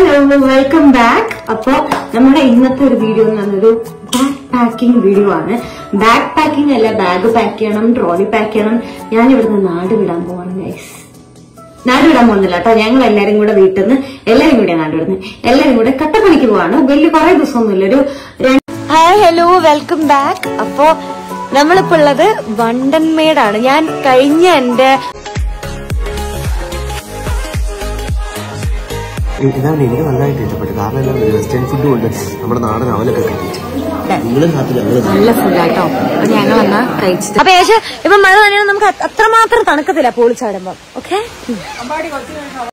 hello welcome back അപ്പോ നമ്മുടെ ഇന്നത്തെ ഒരു വീഡിയോ എന്ന് പറഞ്ഞൊരു ബാക്ക് പാക്കിംഗ് വീഡിയോ ആണ് ബാക്ക് പാക്കിംഗ് അല്ല ബാഗ് പാക്ക് ചെയ്യണം ട്രോളി പാക്ക് ചെയ്യണം ഞാൻ ഇവിടുന്ന് നാട് വിടാൻ പോവാണ് ഗൈസ് നാട് വിടാൻ പോകുന്നില്ല കേട്ടോ ഞങ്ങൾ എല്ലാരും കൂടെ വീട്ടിൽ നിന്ന് എല്ലാരും കൂടെ നാട് വിടുന്നത് എല്ലാരും കൂടെ കട്ടപ്പണിക്ക് പോവാണ് വലിയ കുറെ ദിവസമൊന്നുമില്ല ഒരു ഹായ് ഹലോ വെൽക്കം ബാക്ക് അപ്പോ നമ്മളിപ്പോ ഉള്ളത് വണ്ടൻമേടാണ് ഞാൻ കഴിഞ്ഞ എന്റെ ഇതാണ് എനിക്ക് നല്ലതായിട്ട് ഇഷ്ടപ്പെട്ടു കാരണം എന്താ വെസ്റ്റേൺ ഫുഡും ഉണ്ട് നമ്മുടെ നാടൻ അവലൊക്കെ കഴിച്ചു നിങ്ങളും കാത്തില്ല ഞങ്ങൾ നല്ല ഫുഡാട്ടോ അപ്പൊ ഞങ്ങൾ എന്നാ കഴിച്ചിട്ട് അപ്പൊ ഏകദേശം ഇപ്പൊ മഴ തന്നെയാണ് നമുക്ക് അത്രമാത്രം തണുക്കത്തില്ല പോളിച്ചാടുമ്പോ ഓക്കെ